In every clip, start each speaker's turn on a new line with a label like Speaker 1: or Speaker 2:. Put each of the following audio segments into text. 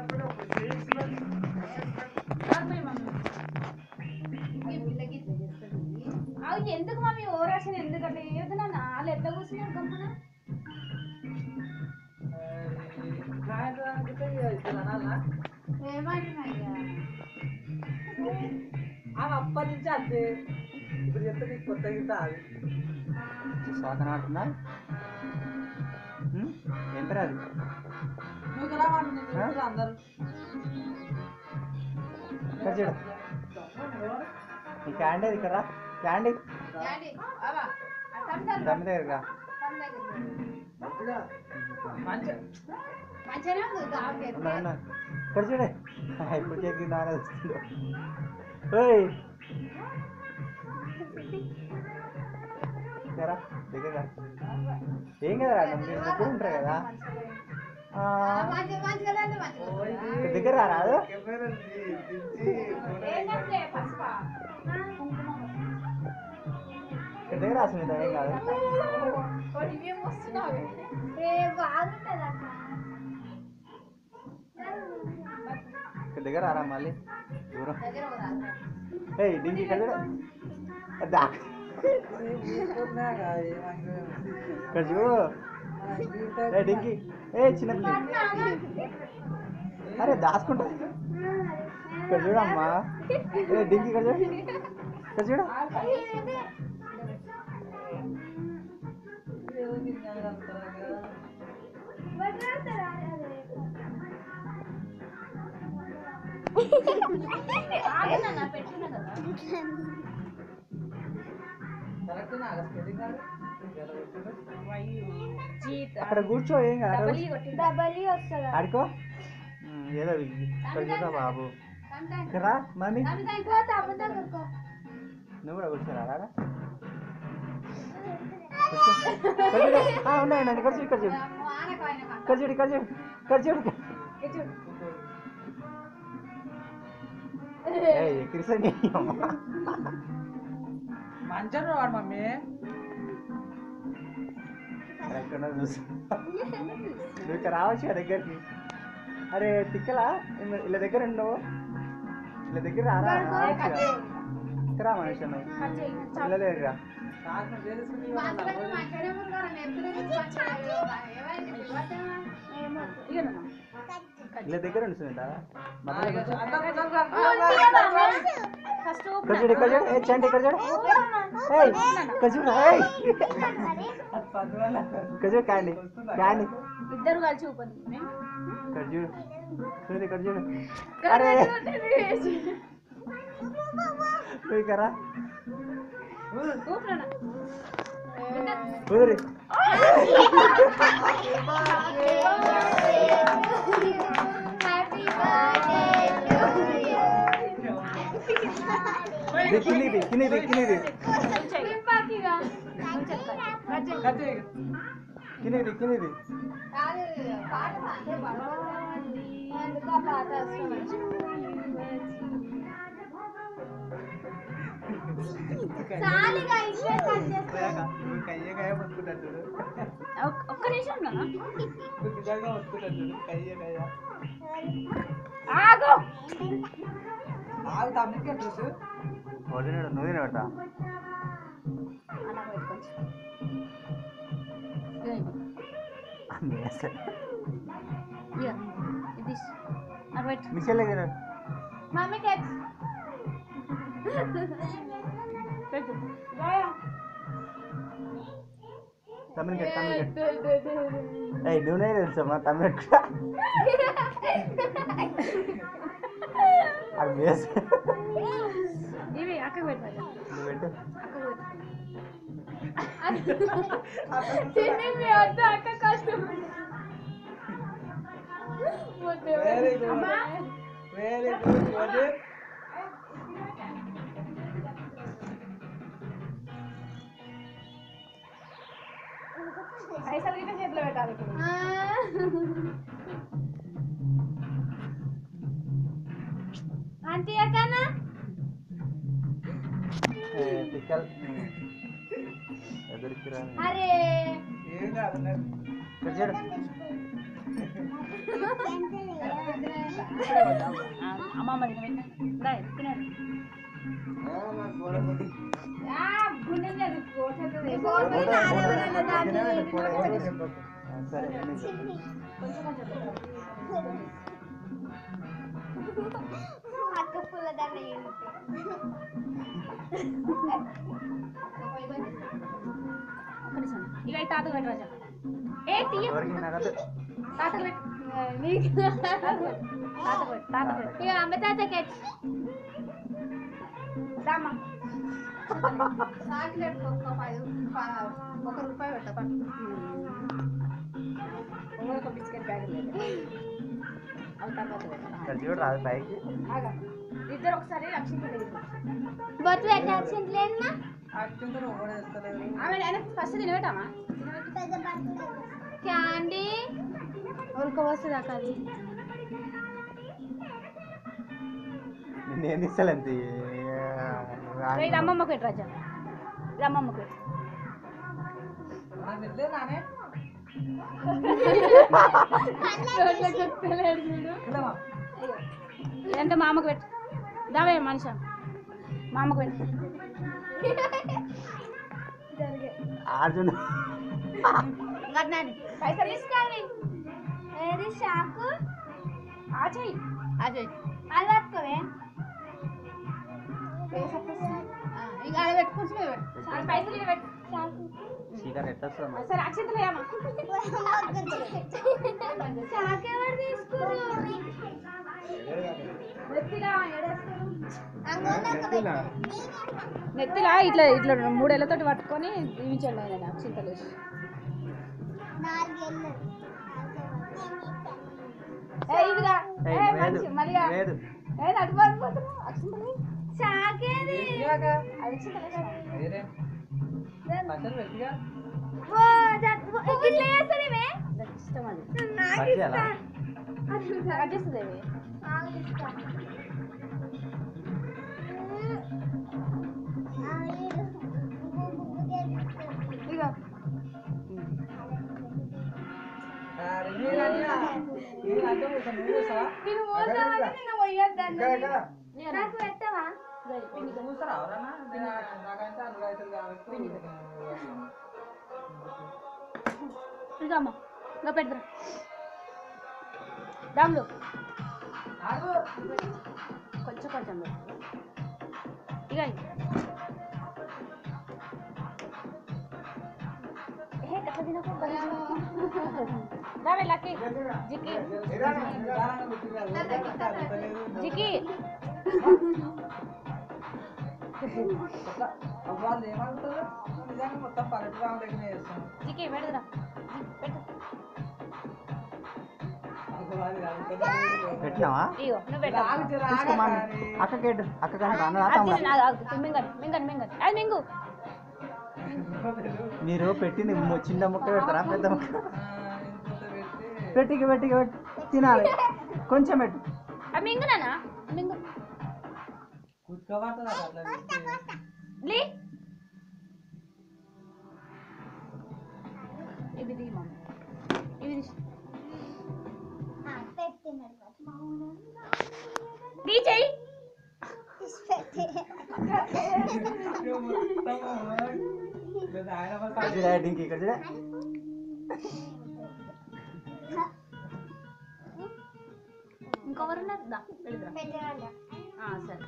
Speaker 1: అవి ఎందుకు మమ్మీ ఓరాషన్ ఎందుకంటే ఏదో నా నాలు ఎట్లా కూర్చున్నారు గమ్మున ఏమంటున్నాయ్యా
Speaker 2: ఆమె అప్పటి నుంచి అంతే ఇప్పుడు చెప్తే నీకు కొత్త గీత అది
Speaker 3: సాకన ఆడుతుందా ఏం పేరు అది
Speaker 2: నువ్వు కదా వాడు నేను చెప్తున్నా అందరూ
Speaker 3: ఇక్కడ చూడు ఈ క్యాండీ ఇక్కడ రా క్యాండీ
Speaker 1: డాడీ అవా తమ్ముడు
Speaker 3: దమ్మి దగ్గర
Speaker 2: మంచి
Speaker 1: మంచిగానే ఉంది కావాలి
Speaker 3: ఇక్కడ చూడే ఇప్పుడు కేక్ నానే వస్తుందో ఓయ్ దగ్గర దగ్గర ఏం కదా మీరు ముగ్గురు ఉంటారు కదా ఆ,
Speaker 1: మంచిగా మంచిగా లేదు మంచిగా
Speaker 3: ఇక్కడ దగ్గర రాదు
Speaker 1: ఏంటంటే పసుపా
Speaker 3: ఇక్కడ దగ్గర రాసింది ఏం కాదు
Speaker 1: ఇవేం వస్తున్నావు ఏ బాగుంటుంది
Speaker 3: ఇక్కడ దగ్గర రారా మళ్ళీ దూరం
Speaker 1: దగ్గర పోరా.
Speaker 3: ఏయ్ డింకి ఇక్కడ చూడు దా ఇక్కడ చూడు ఏ డింకి ఏ చిన్న పిల్ల అరే దాచుకుంటా ఇక్కడ చూడమ్మా ఏ డింకి ఇక్కడ చూడు ఇక్కడ చూడు
Speaker 1: ఆగనన్న, పెట్టున్నా కదా.
Speaker 2: కరెక్ట్ నా స్పెల్లింగ్ కాదు
Speaker 3: అక్కడ కూర్చో ఏం కాదు
Speaker 1: డబల్ ఈ కొట్టింది. డబల్ ఈ వస్తుందా?
Speaker 3: ఆడుకో ఉమ్, ఏదో ఇక్కడ చూడరా బాబు
Speaker 1: సంతానం.
Speaker 3: ఇక్కడ రా మమ్మీ
Speaker 1: సంతానం ఇంకో తమ్ముతో కొనుక్కో.
Speaker 3: నువ్వు కూడా కూర్చోరా రారా కూర్చో. ఇక్కడ చూడు. ఆ, ఉన్నాయి ఉన్నాయి. ఇక్కడ చూడు ఇక్కడ చూడు
Speaker 1: అమ్మో, ఆనకు ఆయనకు అంత.
Speaker 3: ఇక్కడ చూడు ఇక్కడ చూడు ఇక్కడ చూడు
Speaker 1: ఇది చూడు.
Speaker 3: ఏయ్ ఎక్కిరిసండి
Speaker 2: మంచిగా వాడు మమ్మీ
Speaker 3: ఎక్కడ చూసు నువ్వు ఇక్కడ రావచ్చు కదా దగ్గరికి అరే తిక్కలా ఇల్ల- ఇలా దగ్గర ఉండవు ఇలా దగ్గర రారా రావచ్చు కదా. ఇక్కడ రా మనిషి నువ్వు
Speaker 1: కట్ చేయి.
Speaker 3: ఇలా దగ్గర
Speaker 2: నాకు తెలుసుకుని
Speaker 1: మాట్లాడు, మాట్లాడే ముందు కూడా నెప్పులు గురించి మాట్లాడాలి. ఏమైంది? పిలవద్దా? ఇగోనమ్మా.
Speaker 3: ఇలా దగ్గర ఉండు సునీత మధ్యలో కూర్చో.
Speaker 1: ఫస్ట్
Speaker 3: ఇక్కడ చూడు ఇక్కడ చూడు ఏ చంటి ఇక్కడ చూడు ఏయ్ ఇక్కడ చూడు ఏయ్ ఇక్కడ చూడు క్యాండీ క్యాండీ
Speaker 1: ఇద్దరు కలిసి ఊపండి
Speaker 3: ఇక్కడ చూడు చూడు ఇక్కడ చూడు అరే నువ్వు ఇక్కడ రా.
Speaker 1: ఊపినా
Speaker 3: కుదిరి ఇది కిందిది కిందిది కిందిది కిందిది కిందిది
Speaker 1: ఒక్క నిమిషం నాన్న.
Speaker 3: నిజంగా వస్తుంటాడు చూడు కయ్య కయ్య
Speaker 1: ఆగు
Speaker 2: ఆగు తమ్ముడికి చూసు
Speaker 3: వదిలేడు నువ్వు తినబడతా
Speaker 1: అలా పెట్టుకోవచ్చు ఇక ఇది అటు పెట్టు
Speaker 3: మిషన్ లేదు
Speaker 1: మమ్మీ కేక్స్ పెట్టు రాయా
Speaker 3: తమిళ కట్ తమిళ కట్ ఏయ్ నువ్వునే తెలుసమ్మా తమిళ కూడా అది వేసి
Speaker 1: ఇవి అక్కకు పెట్టాలి
Speaker 3: నువ్వు పెట్టు
Speaker 1: తిని మీ వద్ద అక్క కష్టం
Speaker 2: Very good. వెరీ గుడ్ వదిలే
Speaker 1: పైసలు గిట్ట చేతిలో పెట్టాలి ఇప్పుడు ఆంటీ అక్కనా
Speaker 3: పిక్కల్ ఎదురికి రా
Speaker 1: అరే
Speaker 2: ఏం కాదు
Speaker 3: ఇక్కడ చూడు
Speaker 4: అమ్మమ్మ తినారు
Speaker 1: ఆ, గుండె లేదు, కోసేస్తుంది.
Speaker 3: ఫోటో-
Speaker 1: కోసేది
Speaker 3: ఫోటో-
Speaker 1: నాదెవరన్నా దాన్ని
Speaker 3: ఫోటో- ఫోటో-
Speaker 1: నిలబెట్టి.
Speaker 3: ఆ, సరే ఎన్ని?
Speaker 5: అక్క పూలదండ
Speaker 4: ఒక్క నిమిషం ఇక ఈ తాతకు పెట్టు రాజా ఏ తీయ
Speaker 3: ఎవరికి నగదు
Speaker 4: తాతకు పెట్టు తాతకు పెట్టు తాతకు పెట్టు తాతకు పెట్టు
Speaker 5: ఇక అమ్మ తాతకి
Speaker 4: రామ్మా
Speaker 1: చాక్లెట్ ఒక్క పది ప- ఒక రూపాయి పెట్ట పట్టు.
Speaker 4: ఒక బిస్కెట్ ప్యాకెట్ లేదు అవి తర్వాత పెట్టు.
Speaker 3: ఇక్కడ చూడు రాదు పైకి
Speaker 4: ఆగా. ఇద్దరు ఒకసారి అక్షింతలు వేయండి.
Speaker 5: బొట్టు పెట్టాల్సింది లేదమ్మా
Speaker 2: అత్యంతరం కూడా ఇస్తలేదు
Speaker 4: ఆమె ఆయన ఫస్ట్ తినబెట్టామా
Speaker 5: క్యాండీ ఉడకవస్తుంది అక్క అది
Speaker 3: నేను ఇస్తలేంత
Speaker 4: ఇది అమ్మమ్మకు పెట్టు రాజా ఇది అమ్మమ్మకు పెట్టు
Speaker 2: నాకు వెళ్ళే నానే వెళ్ళమా
Speaker 4: లేదంటే మా అమ్మకు పెట్టు దావే మనిషి మా అమ్మకు పెట్టు
Speaker 3: అర్జున్
Speaker 4: పైసలు తీసుకోవాలి
Speaker 5: ఏది షాకు
Speaker 4: ఆ చెయ్యి
Speaker 1: అజయ్
Speaker 5: అది పట్టుకోవే
Speaker 1: ఆ, ఇంకా ఆడ పెట్టు కొంచెం మీద పెట్టు
Speaker 4: ఆ పైసలు ఈడ పెట్టు
Speaker 5: షాకు
Speaker 3: చీకటి ఎట్లా వస్తుంది
Speaker 4: సరే అక్షింతలు వేయమ్మా
Speaker 5: షాక్ ఎవరు తీసుకున్నారు
Speaker 4: నెత్తిలా ఏడేస్తారు
Speaker 3: ఎత్తులా?
Speaker 4: నెత్తిలా ఇట్లా ఇట్లా మూడేళ్ళతోటి పట్టుకొని దీవించండి ఆయన అక్షింతలు వేసి
Speaker 5: నాలుగేళ్ళు
Speaker 4: ఏ ఇదిగా ఏ
Speaker 3: ఏయ్,
Speaker 4: మంచి
Speaker 3: లేదు
Speaker 4: మళ్ళీగా
Speaker 3: లేదు
Speaker 4: ఏ అటు పడిపోతున్నావు అక్షింతలు వేయి.
Speaker 5: షాకేది
Speaker 2: ఇలాగా
Speaker 4: అది అక్షింతలు వేసి
Speaker 2: వేరే పచ్చడి పెట్టిగా
Speaker 5: ఓ జట్ ఇట్లా చేస్తానేమే
Speaker 4: నాకు ఇష్టం అది
Speaker 5: నాకు
Speaker 3: కట్ చేయాలా?
Speaker 5: ఇష్టం
Speaker 4: కట్ చేస్తుంది అవి
Speaker 5: నాకు ఇష్టం
Speaker 4: ఇదిగో
Speaker 1: నేను పోతామని నిన్ను పోయొద్దన్నా.
Speaker 5: నాకు పెట్టవా
Speaker 4: ఇదిగో అమ్మ ఇంకా పెడతారా రాములు కొంచెం కొంచెం పెట్టు. ఇక ఏ కట్ల తినకు రావే లక్కీ జిక్కి జిక్కి
Speaker 2: వాళ్ళు ఏమంటారు నిజంగా మొత్తం పల్లెటూరు దగ్గర చేస్తాం
Speaker 4: జిక్కి పెడదురా పెట్టు
Speaker 3: పెట్టినావా
Speaker 4: ఇగో నువ్వు పెట్టు
Speaker 3: తీసుకోమని అక్కకేటు అక్క కానీ రాను
Speaker 4: అది తిను, నాది ఆగు. మింగండి మింగండి మింగండి అది మింగు
Speaker 3: మీరు పెట్టింది ము- చిన్న ముక్క పెడతారా పెద్ద ముక్క పెట్టికి పెట్టికి పెట్టి తినాలి కొంచెం పెట్టు
Speaker 4: అది మింగు నానా మింగు
Speaker 2: కుట్టుకోబడుతుంది అట్లా పెట్టి.
Speaker 4: లీ ఇది తీ మమ్మీ ఇది తీసి. తీ చెయ్యి
Speaker 2: లేదా ఆయన వాళ్ళు
Speaker 3: ఇక్కడ చూడ డింకి ఇక్కడ చూడ
Speaker 4: ఇంకొకరు ఉన్నారు దా పెడదురా ఆ, సరే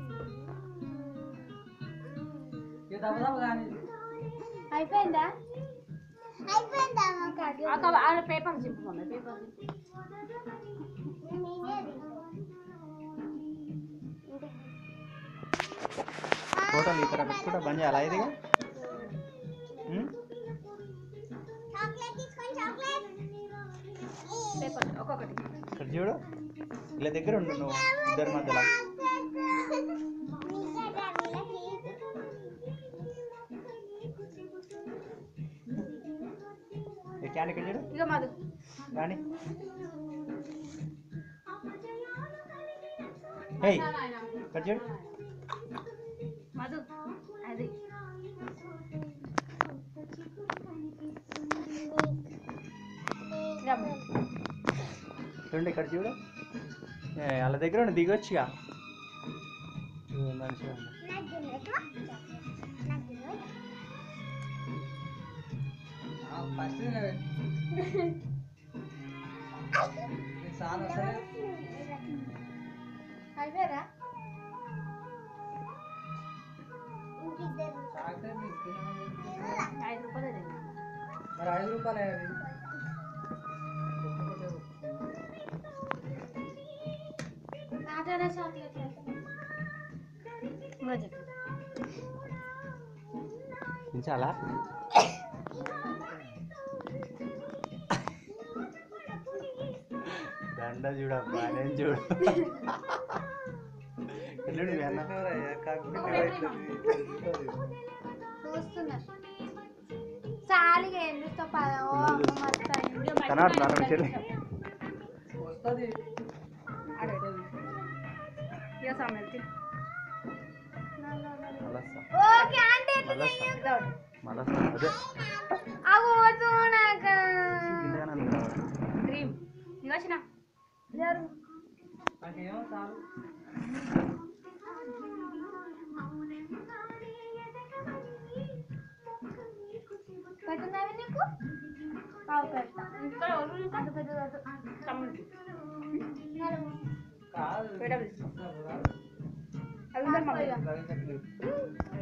Speaker 2: ఇక దెబ్బ దెబ్బ కానీ
Speaker 5: అయిపోయిందా అయిపోయిందా
Speaker 4: ఆ కవ- ఆ పేపర్ చింపు మమ్మీ పేపర్ చింపు
Speaker 3: ఫోటోలు ఇక్కడ పెట్టుకుంటే బంద్ చేయాలా ఇది
Speaker 5: చాక్లెట్ తీసుకొని చాక్లెట్
Speaker 4: పేపర్ ఒక్కొక్కటి
Speaker 3: ఇక్కడ చూడు ఇలా దగ్గర ఉండు నువ్వు ఇద్దరి మధ్యలో ఈ క్యాన్ ఇక్కడ చూడు
Speaker 4: ఇక మధు
Speaker 3: కానీ హేయ్ ఇక్కడ చూడు
Speaker 4: మధు అది రమ్ము.
Speaker 3: చూడండి ఇక్కడ చూడు ఏ, వాళ్ళ దగ్గర ఉండి దిగొచ్చుగా ఏ, మంచిగా ఉంది.
Speaker 5: నాకు తెలియదు నాకు తెలియదు
Speaker 2: ఫస్ట్ చాలా వస్తుంది
Speaker 1: అయిపోయారా
Speaker 5: ఇంకిద్దరు
Speaker 2: చాక్లెట్
Speaker 4: ఐదు రూపాయలు ఇదే.
Speaker 2: మరి ఐదు రూపాయలు అవి
Speaker 1: నాతోనే చాక్లెట్
Speaker 4: ఇంకా చెప్పు
Speaker 3: దించాలా దండ చూడబ్బా నేను చూడు ఎల్లుండి మీ అన్న
Speaker 1: చూస్తున్నా చాలిగా ఎందుకు పద ఓ అమ్మ మస్తు అయింది.
Speaker 3: కనబడుతున్నా మీ చెల్లి
Speaker 2: వస్తుంది
Speaker 4: అడే ఇక సమయం తిను.
Speaker 3: మళ్ళా వస్తా.
Speaker 1: ఓకే అంటే
Speaker 3: మళ్ళా వస్తా.
Speaker 4: ఇదో ఒకటి.
Speaker 3: మళ్ళా వస్తా. అదే
Speaker 1: అగో చూడక
Speaker 3: ఇంతగానే అనుకున్నావా?
Speaker 4: క్రీమ్ ఇక వచ్చిన
Speaker 2: నాకేమో చాలు
Speaker 1: పెట్టున్నావి నీకు పావు పెడతా
Speaker 4: ఇంకా ఎవరు ఇంకా?
Speaker 1: అంత పెద్ద వద్దు.
Speaker 4: తమ్ముడికి.
Speaker 1: నడుము.
Speaker 2: కాదు
Speaker 4: పెట్ట పిలుచు.
Speaker 2: ఇస్తున్నారు కదా.
Speaker 4: అది ఉందా మమ్మీ?
Speaker 2: రవి చెప్పలేదు.